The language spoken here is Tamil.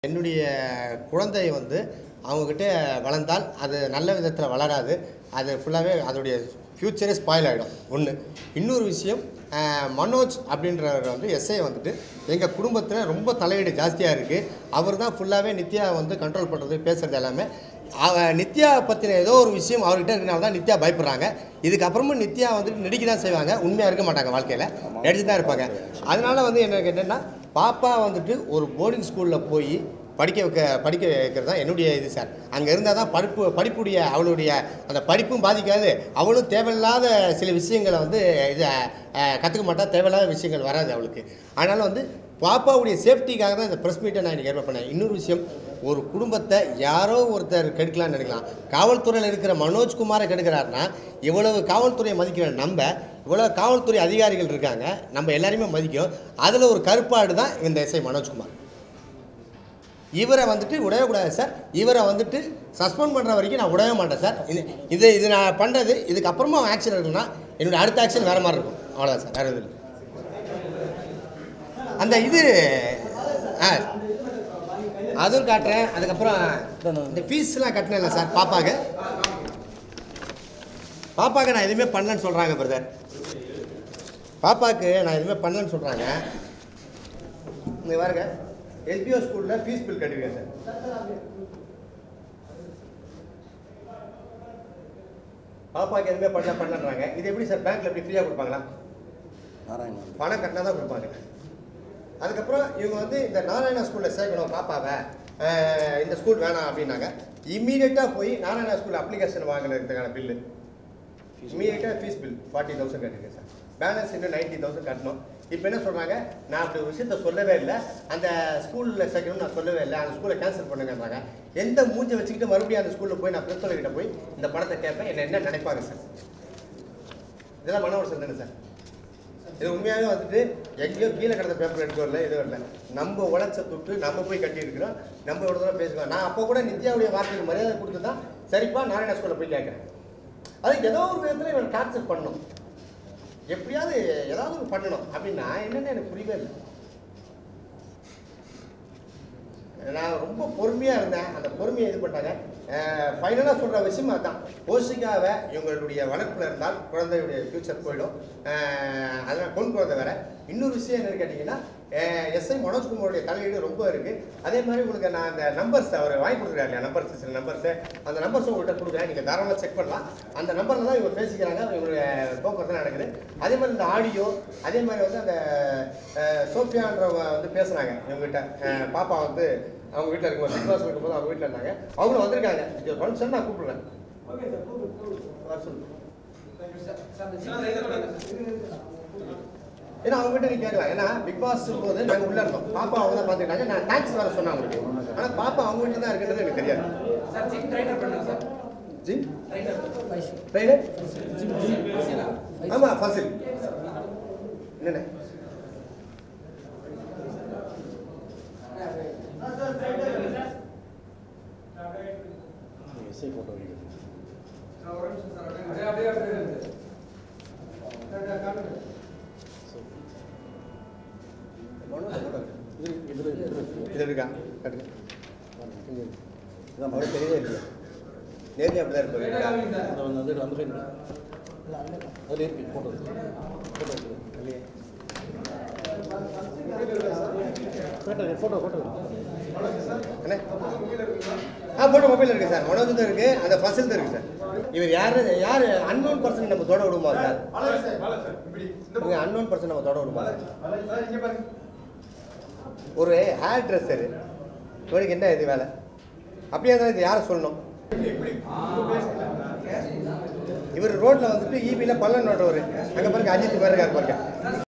என்னுடைய குழந்தை வந்து அவங்கக்கிட்ட வளர்ந்தால் அது நல்ல விதத்தில் வளராது அது ஃபுல்லாகவே அதோடைய ஃப்யூச்சரே ஸ்பாயில் ஆகிடும் ஒன்று இன்னொரு விஷயம் அஹ், மனோஜ் அப்படின்றவர் வந்து எஸ்ஐ வந்துட்டு எங்கள் குடும்பத்தில் ரொம்ப தலையீடு ஜாஸ்தியாக இருக்குது அவர் தான் ஃபுல்லாகவே நித்யா வந்து கண்ட்ரோல் பண்ணுறது பேசுகிறது எல்லாமே அவ நித்யா பற்றின ஏதோ ஒரு விஷயம் அவர்கிட்ட இருக்கனால தான் நித்யா பயப்படுறாங்க இதுக்கப்புறமும் நித்யா வந்துட்டு நடிக்க தான் செய்வாங்க உண்மையாக இருக்க மாட்டாங்க வாழ்க்கையில் நடிச்சு தான் இருப்பாங்க அதனால வந்து எனக்கு என்னென்னா பாப்பா வந்துட்டு ஒரு போர்டிங் ஸ்கூலில் போய் படிக்க வைக்க படிக்க வைக்கிறது தான் என்னுடைய இது சார் அங்கே இருந்தால் தான் படிப்பு படிப்புடைய அவளுடைய அந்த படிப்பும் பாதிக்காது அவளும் தேவையில்லாத சில விஷயங்களை வந்து இதை கற்றுக்க மாட்டா தேவையில்லாத விஷயங்கள் வராது அவளுக்கு அதனால் வந்து பாப்பாவுடைய சேஃப்டிக்காக தான் இந்த ப்ரெஸ் மீட்டை நான் இன்றைக்கி ஏற்பாடு பண்ணேன் இன்னொரு விஷயம் ஒரு குடும்பத்தை யாரோ ஒருத்தர் கெடுக்கலாம்னு நினைக்கலாம் காவல்துறையில் இருக்கிற மனோஜ்குமாரை கெடுக்கிறாருன்னா இவ்வளவு காவல்துறையை மதிக்கிற நம்ம இவ்வளோ காவல்துறை அதிகாரிகள் இருக்காங்க நம்ம எல்லாரையுமே மதிக்கும் அதில் ஒரு கருப்பாடு தான் இந்த எஸ்ஐ மனோஜ்குமார் இவரை வந்துட்டு விடவே கூடாது சார் இவரை வந்துட்டு சஸ்பெண்ட் பண்ணுற வரைக்கும் நான் விடவே மாட்டேன் சார் இது இது இது நான் பண்ணுறது இதுக்கப்புறமா ஆக்ஷன் இருக்குன்னா என்னுடைய அடுத்த ஆக்ஷன் வேறு மாதிரி இருக்கும் அவ்வளோதான் சார் வேறு எதுவும் இல்லை. அந்த இது ஆ அதுவும் காட்டுறேன் அதுக்கப்புறம் இந்த ஃபீஸ்லாம் கட்டினேன்ல சார் பாப்பாக்கு பாப்பாக்கு நான் எதுவுமே பண்ணலன்னு சொல்கிறாங்க பிரதர் பாப்பாக்கு நான் எதுவுமே பண்ணலன்னு சொல்கிறாங்க இங்கே பாருங்க எஸ்பிஓ ஸ்கூலில் ஃபீஸ் பில் கட்டிருக்கேன் சார் பாப்பாக்கு எதுவுமே பண்ணல பண்ணலன்றாங்க இது எப்படி சார் பேங்க்ல எப்படி ஃப்ரீயாக கொடுப்பாங்களா நாராயணன் பணம் கட்டினா தான் கொடுப்பாங்க அதுக்கப்புறம் இவங்க வந்து இந்த நாராயணா ஸ்கூலில் சேர்க்கணும் பாப்பாவை அஹ், இந்த ஸ்கூல் வேணாம் அப்படின்னாங்க இம்மீடியட்டாக போய் நாராயணா ஸ்கூல் அப்ளிகேஷன் வாங்கினதுக்கான பில்லு இம்மீடியட்டாக ஃபீஸ் பில் ஃபார்ட்டி தௌசண்ட் கட்டிருக்கேன் சார் பேலன்ஸ் இன்னும் நைன்ட்டி தௌசண்ட் கட்டணும் இப்போ என்ன சொல்கிறாங்க நான் அப்படி ஒரு விஷயத்த சொல்லவே இல்லை அந்த ஸ்கூலில் சேர்க்கணும்னு நான் சொல்லவே இல்லை அந்த ஸ்கூலை கேன்சல் பண்ணுங்கன்றாங்க எந்த மூஞ்சை வச்சுக்கிட்டு மறுபடியும் அந்த ஸ்கூலில் போய் நான் பிரின்சிபல் கிட்ட போய் இந்த பணத்தை கேட்பேன் என்ன என்ன நினைப்பாங்க சார் இதெல்லாம் மன உடச்சல் தானே சார் இது உண்மையாகவே வந்துட்டு எங்கேயோ கீழே கிடந்த பேப்பர் எடுக்க வரல இது வரல நம்ம உழைச்ச தொட்டு நம்ம போய் கட்டியிருக்கிறோம் நம்ம இவ்வளோ தூரம் பேசுவோம் நான் அப்போ கூட நித்யாவுடைய வார்த்தைக்கு மரியாதை கொடுத்து தான் சரிப்பா நாராயண ஸ்கூலில் போய் கேட்குறேன் அது ஏதோ ஒரு விதத்தில் இவன் டார்ச்சர் பண்ணணும் எப்படியாவது ஏதாவது ஒரு பண்ணணும் அப்படின்னா என்னன்னு எனக்கு புரியவே இல்லை நான் ரொம்ப பொறுமையாக இருந்தேன் அந்த பொறுமையை இது பண்ணிட்டாங்க ஃபைனலாக சொல்கிற விஷயம் அதுதான் ஓசிக்காவை இவங்களுடைய வளர்ப்பில் இருந்தால் குழந்தையுடைய ஃப்யூச்சர் போயிடும் அஹ் அதனால் பொன் குழந்தை வேற இன்னொரு விஷயம் என்னன்னு கேட்டிங்கன்னா எஸ்ஐ மனோஜ்குமாருடைய தலையீடு ரொம்ப இருக்குது அதே மாதிரி உங்களுக்கு நான் அந்த நம்பர்ஸ் அவர் வாங்கி கொடுக்குறாரு இல்லையா நம்பர்ஸ் சில நம்பர்ஸு அந்த நம்பர்ஸும் உங்கள்கிட்ட கொடுக்குறேன் நீங்கள் தாராளமாக செக் பண்ணலாம் அந்த நம்பரில் தான் இவங்க பேசிக்கிறாங்க இவங்களுடைய போக்குவரத்து நடக்குது அதே மாதிரி இந்த ஆடியோ அதே மாதிரி வந்து அந்த அஹ், சோஃபியான்றவங்க வந்து பேசுனாங்க இவங்ககிட்ட அஹ், பாப்பா வந்து அவங்க வீட்டில் இருக்கும்போது பிக் பாஸ் இருக்கும்போது அவங்க வீட்டில் இருந்தாங்க அவங்களும் வந்திருக்காங்க இது ஃபங்க்ஷன் நான் கூப்பிடுறேன் வர சொல்லு. ஏன்னா அவங்க கிட்ட நீ கேட்கலாம் ஏன்னா பிக் பாஸ் போது நாங்கள் உள்ள இருந்தோம் பாப்பா அவங்க தான் பார்த்துக்கிட்டாங்க நான் தேங்க்ஸ் வர சொன்னேன் அவங்களுக்கு ஆனால் பாப்பா அவங்க வீட்டில் தான் இருக்குன்றது எனக்கு தெரியாது சார் ஜிம் ட்ரைனர் பண்ணுங்க சார் ஜிம் ட்ரைனர் ட்ரைனர் ஆமாம் ஃபசில் என்னண்ணே எஸ்ஐ ஃபோட்டோ வைக்கிறது இது இதில் இதில் இது இருக்கா கட்டுங்க இதான் அவருக்கு தெரியவே இல்லையா நேர்லி அப்படி தான் இருப்பாரு அந்த வந்து அந்த ஃபைல் அதில் இருக்கு ஃபோட்டோ ஃபோட்டோ இல்லையே ஃபோட்டோ ஃபோட்டோ ஃபோட்டோ அண்ணே ஆ போட்டோ மொபைல் இருக்கு சார் மனோஜ் தான் இருக்கு அந்த ஃபசில் தான் இருக்கு சார் இவர் யாரு யார் அன்னோன் பர்சன் நம்ம தொட விடுமா சார் இவங்க அன்னோன் பர்சன் நம்ம தொட விடுமா ஒரு ஹேர் ட்ரெஸ்ஸரு இவருக்கு என்ன இது வேலை அப்படியே தான் இது யாரை சொல்லணும் இவர் ரோட்ல வந்துட்டு ஈபியில் பள்ளம் நோட்டவர் அங்கே பாருங்க அஜித் மாதிரி இருக்காரு பாருங்க